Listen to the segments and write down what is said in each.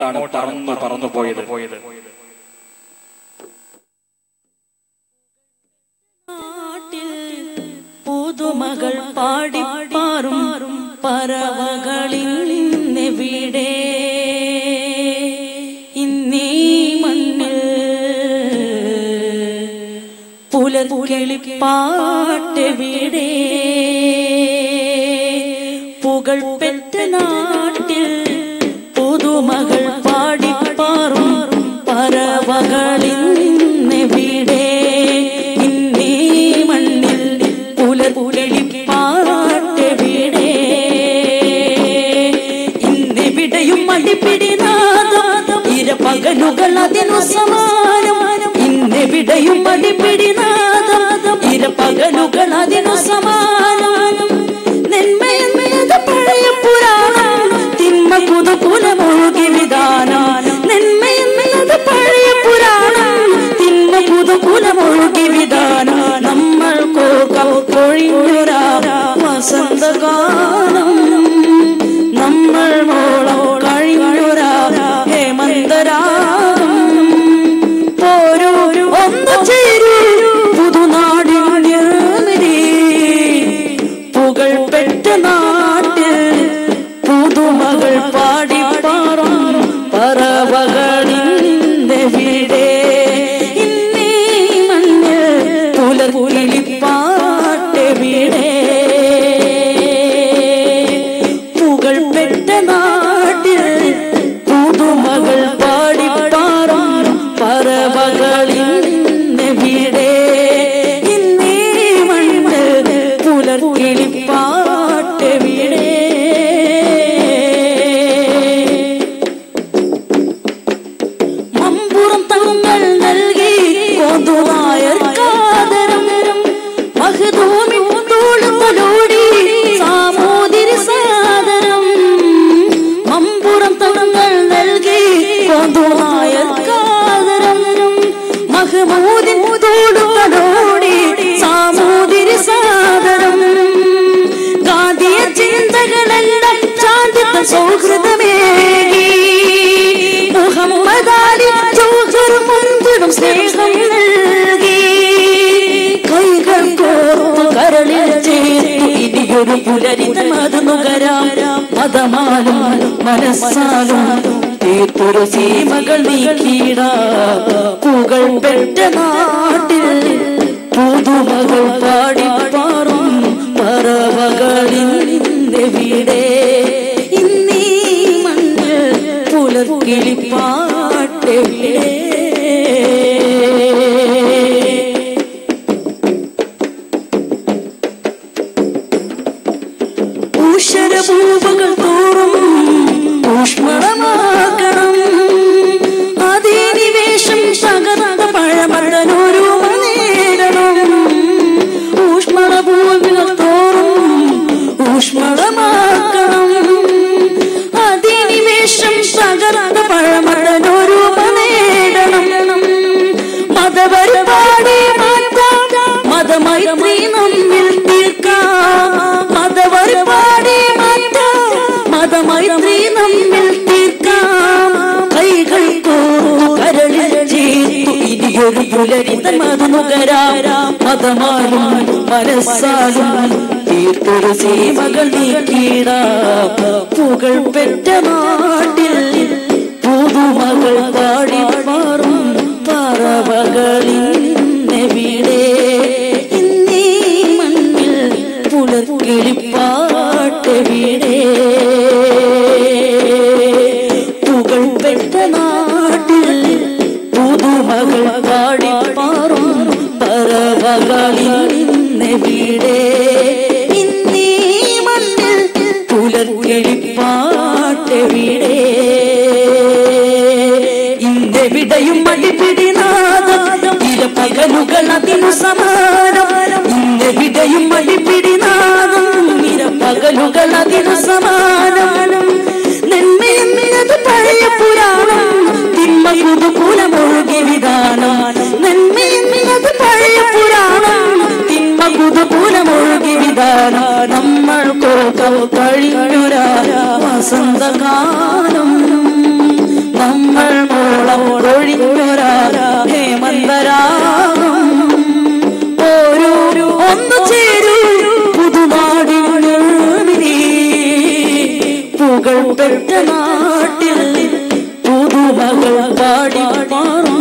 അങ്ങോട്ടാണ് പറന്നു പറന്നു പോയത് പോയത് നാട്ടിൽ പുതുമകൾ പാടി പാറും പറവകളിൽ നിന്നെവിടെ ഇന്നീ മണ്ണിൽ പുലർകിളി പാട്ടെവിടെ പുകൾ പെറ്റ നാട്ടിൽ പുതുമകൾ പാടി പാറും പറവകളിൽ നിന്നെവിടെ ഇന്നീ മണ്ണിൽ പുലർകിളി പാട്ടെവിടെ ഇന്നിവിടെയും അടിപിടിനാദം ഇരപകലുകൾ അതിനു സമാനം ഇന്നിവിടെയും അടിപിടിനാദം ഇരപകലുകൾ അതിനു സമാനം നെന്മയെന്നത് പഴയ പുരാണം തിന്മ പുതുപുലമൊഴുകി വിധാനം നെന്മയെന്നത് പഴയ പുരാണം തിന്മ പുതുപുലമൊഴുകി വിധാനം നമ്മൾ കൊഴിഞ്ഞുരാ വസന്തകാലം നമ്മൾ മോളം കഴിഞ്ഞുരാ ഹേമന്തരാഗം പോരൂ ഒന്ന് ചേരൂ പുതുനാടിൻ നിർമ്മിതി പുകൾ പെറ്റ നാട്ടിൽ പുതുമകൾ പാടി പാറും പറവകളിന്റെ വീടേ ഇന്നീ മണ്ണിൽ പുലർകിളി പാട്ട് വീടേ പുകൾ പെറ്റ നാട്ടിൽ പുതുമകൾ പാടി പാറും പറവകളിന്റെ വീടേ ഇന്നീ മണ്ണിൽ പുലർകിളി പാട്ട് വീടേ മമ്പുറം തങ്ങൾ നൽകി കൊതുവായർ കാതരം മഹദൂമി തോളുകളോടി സാമോദിരി സാദരം മമ്പുറം തങ്ങൾ നൽകി കൊതുവായർ കാതരം മഹമൂദിൻ തോളുകളോടി സാമോദിരി സാദരം ഗാന്ധിയ ചിന്തകളെല്ലാം ശാന്തിത്വ സൗഹൃദമേകി മുഹമ്മദാലി ജോഹർ മുൻപിടും സ്നേഹം നൽകി കൈകൾ കോർത്തു കരളിൽ ചേർത്തു ഇനിയൊരു പുലരിതം അത് നുകരാം മതമാലും മനസ്സാലും തീർത്തൊരു സീമകൾ നീക്കിയിട പൂകൾ പെറ്റ നാട്ടിൽ പുതുമകൾ പാടി പാറും പറവകളിൽ വീടേ ഇന്നീ മണ്ണിൽ പുലർകിളി പാട്ടെവിടെ ഊഷരഭൂപകൾ തോറും ഊഷ്മളമാക്കണം അധിനിവേശം തകർന്ന പഴമടനൊരു നേടണം ഊഷ്മളഭൂമികൾ തോറും ഊഷ്മളമാക്കണം അധിനിവേശം തകർന്ന പഴമടനൊരു നേടണം മതപരിപാടി മാറ്റാം മതമൈത്രി നമ്മിൽ തീർക്കാം മതപരിപാടി മാറ്റാം മതമൈത്രി നമ്മിൽ തീർക്കാം കൈകൾ കോർത്തു കരളിൽ ചേർത്തു ഇനിയൊരു പുലരിതം അത് നുകരാം മതമാലും മനസ്സാലും തീർത്തൊരു സീമകൾ നീക്കിയിട പുകൾ പെറ്റ നാട്ടിൽ പുതുമകൾ പാടി മാറും പറവകളിൽ വീടേ ഇന്നീ മണ്ണിൽ പുലർകിളിപ്പാട്ട് വീടേ പുകൾ പെറ്റ നാട്ടിൽ പുതുമകൾ പാടി പാറും പറവകളിൽ വീടേ ഇന്നീ മണ്ണിൽ പുലർകിളിപ്പാട്ട് വീടേ ഇന്നെവിടെയും അടിപിടിനാദം ഇരപകലുകൾ അതിനു സമാനം ഇന്നെവിടെയും അടിപിടിനാദം ഇരപകലുകൾ അതിനു സമാനം നന്മയെന്നത് പഴയ പുരാണം തിന്മ പുതുപുലമൊഴുകി വിധാനം നന്മയെന്നത് പഴയ പുരാണം തിന്മ പുതുപുലമൊഴുകി വിധാനം നമ്മൾ കോക്കം കഴിഞ്ഞൊരാ വസന്തകാലം പെറ്റ നാട്ടിൽ പുതുമകൾ പാടി മാറും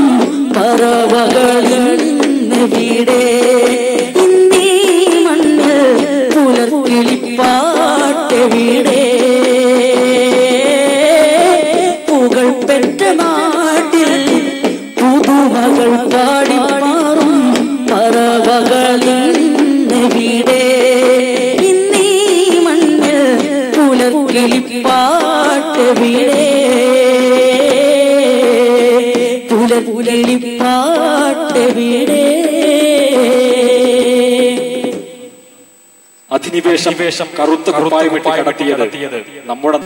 പറവകളിവിടെ ഇന്നീ മണ്ണിൽ പുലർക്കിളിപ്പാട്ടെവിടെ പുകൾ പെറ്റ നാട്ടിൽ പുതുമകൾ പാടി മാറും പറവകളിവിടെ ഇന്നീ മണ്ണിൽ പുലർക്കിളിപ്പാട്ടെവിടെ പുലർക്കിളിപ്പാട്ടെവിടെ അധിനിവേശം വേഷം കറുത്ത കുപ്പായമിട്ട് കടത്തിയത് നമ്മുടെ